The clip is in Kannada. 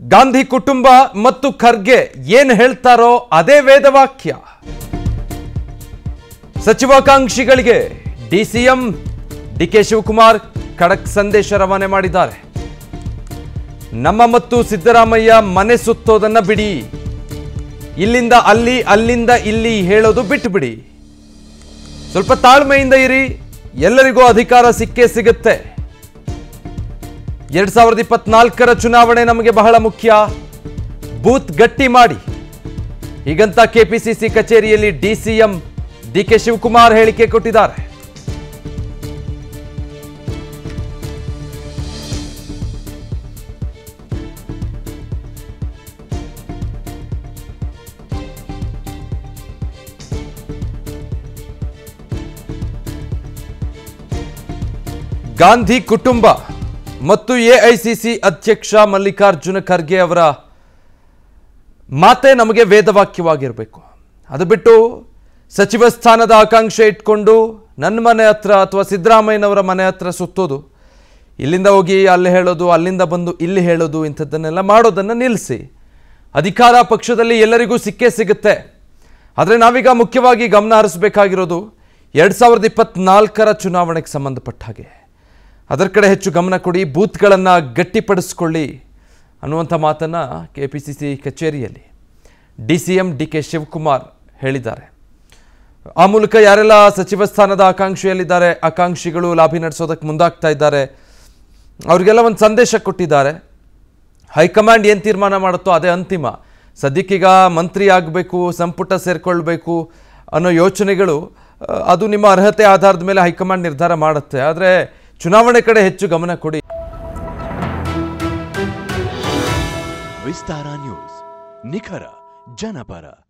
ಗಾಂಧಿ ಕುಟುಂಬ ಮತ್ತು ಖರ್ಗೆ ಏನು ಹೇಳ್ತಾರೋ ಅದೇ ವೇದವಾಕ್ಯ ಸಚಿವಾಕಾಂಕ್ಷಿಗಳಿಗೆ ಡಿಸಿಎಂ ಡಿಕೆ ಶಿವಕುಮಾರ್ ಖಡಕ್ ಸಂದೇಶ ರವಾನೆ ಮಾಡಿದ್ದಾರೆ ನಮ್ಮ ಮತ್ತು ಸಿದ್ದರಾಮಯ್ಯ ಮನೆ ಸುತ್ತೋದನ್ನ ಬಿಡಿ ಇಲ್ಲಿಂದ ಅಲ್ಲಿ ಅಲ್ಲಿಂದ ಇಲ್ಲಿ ಹೇಳೋದು ಬಿಟ್ಟು ಬಿಡಿ ಸ್ವಲ್ಪ ತಾಳ್ಮೆಯಿಂದ ಇರಿ ಎಲ್ಲರಿಗೂ ಅಧಿಕಾರ ಸಿಕ್ಕೇ ಸಿಗುತ್ತೆ ಎರಡ್ ಸಾವಿರದ ಇಪ್ಪತ್ನಾಲ್ಕರ ಚುನಾವಣೆ ನಮಗೆ ಬಹಳ ಮುಖ್ಯ ಬೂತ್ ಗಟ್ಟಿ ಮಾಡಿ ಹೀಗಂತ ಕೆಪಿಸಿಸಿ ಕಚೇರಿಯಲ್ಲಿ ಡಿಸಿಎಂ ಡಿಕೆ ಶಿವಕುಮಾರ್ ಹೇಳಿಕೆ ಕೊಟ್ಟಿದ್ದಾರೆ ಗಾಂಧಿ ಕುಟುಂಬ ಮತ್ತು ಎಐಸಿಸಿ ಅಧ್ಯಕ್ಷ ಮಲ್ಲಿಕಾರ್ಜುನ ಖರ್ಗೆ ಅವರ ಮಾತೆ ನಮಗೆ ವೇದವಾಕ್ಯವಾಗಿರಬೇಕು ಅದು ಬಿಟ್ಟು ಸಚಿವ ಸ್ಥಾನದ ಆಕಾಂಕ್ಷೆ ಇಟ್ಕೊಂಡು ನನ್ನ ಮನೆ ಹತ್ರ ಅಥವಾ ಸಿದ್ದರಾಮಯ್ಯನವರ ಮನೆ ಹತ್ರ ಸುತ್ತೋದು ಇಲ್ಲಿಂದ ಹೋಗಿ ಅಲ್ಲಿ ಹೇಳೋದು ಅಲ್ಲಿಂದ ಬಂದು ಇಲ್ಲಿ ಹೇಳೋದು ಇಂಥದ್ದನ್ನೆಲ್ಲ ಮಾಡೋದನ್ನು ನಿಲ್ಲಿಸಿ ಅಧಿಕಾರ ಪಕ್ಷದಲ್ಲಿ ಎಲ್ಲರಿಗೂ ಸಿಕ್ಕೇ ಸಿಗುತ್ತೆ ಆದರೆ ನಾವೀಗ ಮುಖ್ಯವಾಗಿ ಗಮನ ಹರಿಸಬೇಕಾಗಿರೋದು ಎರಡು ಸಾವಿರದ ಇಪ್ಪತ್ನಾಲ್ಕರ ಚುನಾವಣೆಗೆ ಸಂಬಂಧಪಟ್ಟ ಹಾಗೆ ಅದರ ಕಡೆ ಹೆಚ್ಚು ಗಮನ ಕೊಡಿ ಬೂತ್ಗಳನ್ನು ಗಟ್ಟಿಪಡಿಸ್ಕೊಳ್ಳಿ ಅನ್ನುವಂಥ ಮಾತನ್ನು ಕೆ ಪಿ ಸಿ ಸಿ ಕಚೇರಿಯಲ್ಲಿ D C M D K Shivakumar ಹೇಳಿದ್ದಾರೆ ಆ ಮೂಲಕ ಯಾರೆಲ್ಲ ಸಚಿವ ಸ್ಥಾನದ ಆಕಾಂಕ್ಷೆಯಲ್ಲಿದ್ದಾರೆ ಆಕಾಂಕ್ಷಿಗಳು ಲಾಬಿ ನಡೆಸೋದಕ್ಕೆ ಮುಂದಾಗ್ತಾ ಇದ್ದಾರೆ ಅವರಿಗೆಲ್ಲ ಒಂದು ಸಂದೇಶ ಕೊಟ್ಟಿದ್ದಾರೆ ಹೈಕಮಾಂಡ್ ಏನು ತೀರ್ಮಾನ ಮಾಡುತ್ತೋ ಅದೇ ಅಂತಿಮ ಸದ್ಯಕ್ಕೀಗ ಮಂತ್ರಿ ಆಗಬೇಕು ಸಂಪುಟ ಸೇರ್ಕೊಳ್ಬೇಕು ಅನ್ನೋ ಯೋಚನೆಗಳು ಆ, ಅದು ನಿಮ್ಮ ಅರ್ಹತೆ ಆಧಾರದ ಮೇಲೆ ಹೈಕಮಾಂಡ್ ನಿರ್ಧಾರ ಮಾಡುತ್ತೆ ಆದರೆ ಚುನಾವಣೆ ಕಡೆ ಹೆಚ್ಚು ಗಮನ ಕೊಡಿ ವಿಸ್ತಾರ ನ್ಯೂಸ್ ನಿಖರ ಜನಪರ